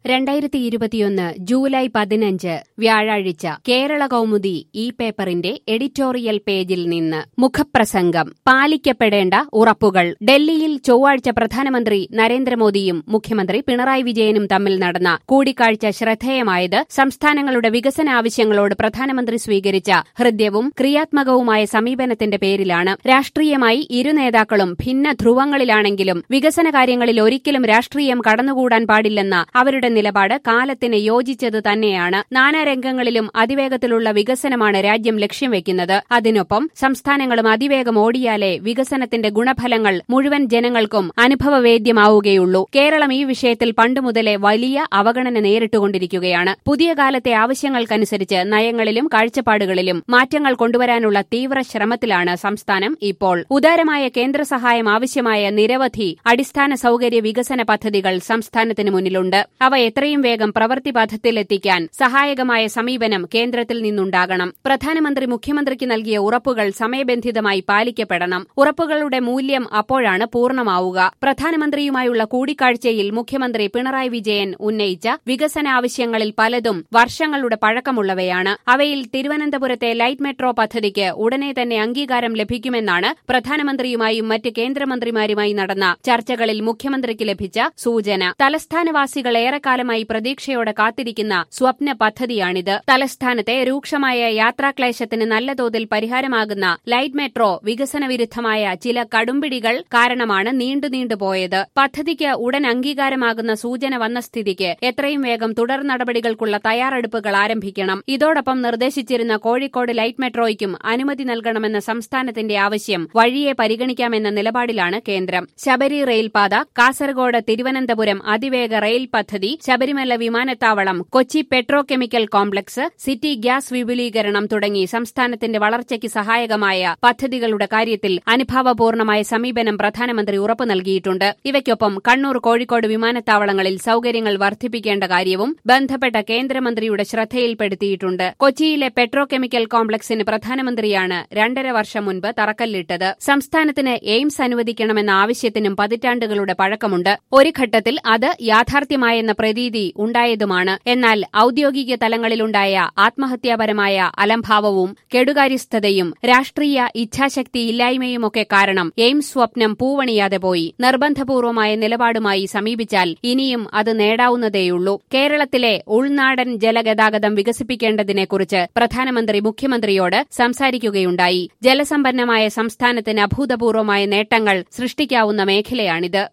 രണ്ടായിരത്തി ഇരുപത്തിയൊന്ന് ജൂലൈ പതിനഞ്ച് വ്യാഴാഴ്ച കേരള കൗമുദി ഈ പേപ്പറിന്റെ എഡിറ്റോറിയൽ പേജിൽ നിന്ന് മുഖപ്രസംഗം പാലിക്കപ്പെടേണ്ട ഉറപ്പുകൾ ഡൽഹിയിൽ ചൊവ്വാഴ്ച പ്രധാനമന്ത്രി നരേന്ദ്രമോദിയും മുഖ്യമന്ത്രി പിണറായി വിജയനും തമ്മിൽ നടന്ന കൂടിക്കാഴ്ച ശ്രദ്ധേയമായത് സംസ്ഥാനങ്ങളുടെ വികസന ആവശ്യങ്ങളോട് പ്രധാനമന്ത്രി സ്വീകരിച്ച ഹൃദ്യവും ക്രിയാത്മകവുമായ സമീപനത്തിന്റെ പേരിലാണ് രാഷ്ട്രീയമായി ഇരു നേതാക്കളും ഭിന്ന ധ്രുവങ്ങളിലാണെങ്കിലും വികസന കാര്യങ്ങളിൽ ഒരിക്കലും രാഷ്ട്രീയം കടന്നുകൂടാൻ പാടില്ലെന്ന അവരുടെ നിലപാട് കാലത്തിന് യോജിച്ചത് തന്നെയാണ് നാനാരംഗങ്ങളിലും അതിവേഗത്തിലുള്ള വികസനമാണ് രാജ്യം ലക്ഷ്യം വെക്കുന്നത് അതിനൊപ്പം സംസ്ഥാനങ്ങളും അതിവേഗം ഓടിയാലേ വികസനത്തിന്റെ ഗുണഫലങ്ങൾ മുഴുവൻ ജനങ്ങൾക്കും അനുഭവവേദ്യമാവുകയുള്ളൂ കേരളം ഈ വിഷയത്തിൽ പണ്ടുമുതലേ വലിയ അവഗണന നേരിട്ടുകൊണ്ടിരിക്കുകയാണ് പുതിയ കാലത്തെ ആവശ്യങ്ങൾക്കനുസരിച്ച് നയങ്ങളിലും കാഴ്ചപ്പാടുകളിലും മാറ്റങ്ങൾ കൊണ്ടുവരാനുള്ള തീവ്ര ശ്രമത്തിലാണ് സംസ്ഥാനം ഇപ്പോൾ ഉദാരമായ കേന്ദ്ര സഹായം ആവശ്യമായ നിരവധി അടിസ്ഥാന സൌകര്യ വികസന പദ്ധതികൾ സംസ്ഥാനത്തിന് മുന്നിലുണ്ട് അവ എത്രയും വേഗം പ്രവൃത്തി പഥത്തിലെത്തിക്കാൻ സഹായകമായ സമീപനം കേന്ദ്രത്തിൽ നിന്നുണ്ടാകണം പ്രധാനമന്ത്രി മുഖ്യമന്ത്രിക്ക് നൽകിയ ഉറപ്പുകൾ സമയബന്ധിതമായി പാലിക്കപ്പെടണം ഉറപ്പുകളുടെ മൂല്യം അപ്പോഴാണ് പൂർണ്ണമാവുക പ്രധാനമന്ത്രിയുമായുള്ള കൂടിക്കാഴ്ചയിൽ മുഖ്യമന്ത്രി പിണറായി വിജയൻ ഉന്നയിച്ച വികസന ആവശ്യങ്ങളിൽ പലതും വർഷങ്ങളുടെ പഴക്കമുള്ളവയാണ് അവയിൽ തിരുവനന്തപുരത്തെ ലൈറ്റ് മെട്രോ പദ്ധതിക്ക് ഉടനെ തന്നെ അംഗീകാരം ലഭിക്കുമെന്നാണ് പ്രധാനമന്ത്രിയുമായും മറ്റ് കേന്ദ്രമന്ത്രിമാരുമായി നടന്ന ചർച്ചകളിൽ മുഖ്യമന്ത്രിക്ക് ലഭിച്ച സൂചന തലസ്ഥാനവാസികൾ ഏറെക്കാലമായി പ്രതീക്ഷയോടെ കാത്തിരിക്കുന്ന സ്വപ്ന പദ്ധതിയാണിത് തലസ്ഥാനത്തെ രൂക്ഷമായ യാത്രാക്ലേശത്തിന് നല്ല തോതിൽ പരിഹാരമാകുന്ന ലൈറ്റ് മെട്രോ വികസന വിരുദ്ധമായ ചില കടുംപിടികൾ കാരണമാണ് നീണ്ടു നീണ്ടുപോയത് പദ്ധതിക്ക് ഉടൻ അംഗീകാരമാകുന്ന സൂചന വന്ന സ്ഥിതിക്ക് എത്രയും വേഗം തുടർ നടപടികൾക്കുള്ള തയ്യാറെടുപ്പുകൾ ആരംഭിക്കണം ഇതോടൊപ്പം നിർദ്ദേശിച്ചിരുന്ന കോഴിക്കോട് ലൈറ്റ് മെട്രോയ്ക്കും അനുമതി നൽകണമെന്ന സംസ്ഥാനത്തിന്റെ ആവശ്യം വഴിയെ പരിഗണിക്കാമെന്ന നിലപാടിലാണ് കേന്ദ്രം ശബരി റെയിൽപാത കാസർഗോഡ് തിരുവനന്തപുരം അതിവേഗ റെയിൽ പദ്ധതി ശബരിമല വിമാനത്താവളം Kochi petrochemical complex city gas വിപുലീകരണം തുടങ്ങി സംസ്ഥാനത്തിന്റെ വളർച്ചയ്ക്ക് സഹായകമായ പദ്ധതികളുടെ കാര്യത്തിൽ അനുഭാവപൂർണമായ സമീപനം പ്രധാനമന്ത്രി ഉറപ്പു നൽകിയിട്ടുണ്ട് ഇവയ്ക്കൊപ്പം കണ്ണൂർ കോഴിക്കോട് വിമാനത്താവളങ്ങളിൽ സൌകര്യങ്ങൾ വർദ്ധിപ്പിക്കേണ്ട കാര്യവും ബന്ധപ്പെട്ട കേന്ദ്രമന്ത്രിയുടെ ശ്രദ്ധയിൽപ്പെടുത്തിയിട്ടുണ്ട് കൊച്ചിയിലെ പെട്രോ കെമിക്കൽ കോംപ്ലക്സിന് പ്രധാനമന്ത്രിയാണ് രണ്ടര വർഷം മുൻപ് തറക്കല്ലിട്ടത് സംസ്ഥാനത്തിന് എയിംസ് അനുവദിക്കണമെന്ന ആവശ്യത്തിനും പതിറ്റാണ്ടുകളുടെ പഴക്കമുണ്ട് ഒരു ഘട്ടത്തിൽ അത് യാഥാർത്ഥ്യമായെന്ന പ്രതീതി ഉണ്ടായതുമാണ് എന്നാൽ ഔദ്യോഗിക തലങ്ങളിലുണ്ടായ ആത്മഹത്യാപരമായ അലംഭാവവും കെടുകാര്യസ്ഥതയും രാഷ്ട്രീയ ഇച്ഛാശക്തിയില്ലായ്മയുമൊക്കെ കാരണം എയിംസ് സ്വപ്നം പൂവണിയാതെ പോയി നിർബന്ധപൂർവമായ നിലപാടുമായി സമീപിച്ചാൽ ഇനിയും അത് നേടാവുന്നതേയുള്ളൂ കേരളത്തിലെ ഉൾനാടൻ ജലഗതാഗതം വികസിപ്പിക്കേണ്ടതിനെക്കുറിച്ച് പ്രധാനമന്ത്രി മുഖ്യമന്ത്രിയോട് സംസാരിക്കുകയുണ്ടായി ജലസമ്പന്നമായ സംസ്ഥാനത്തിന് അഭൂതപൂർവമായ നേട്ടങ്ങൾ സൃഷ്ടിക്കാവുന്ന മേഖലയാണിത്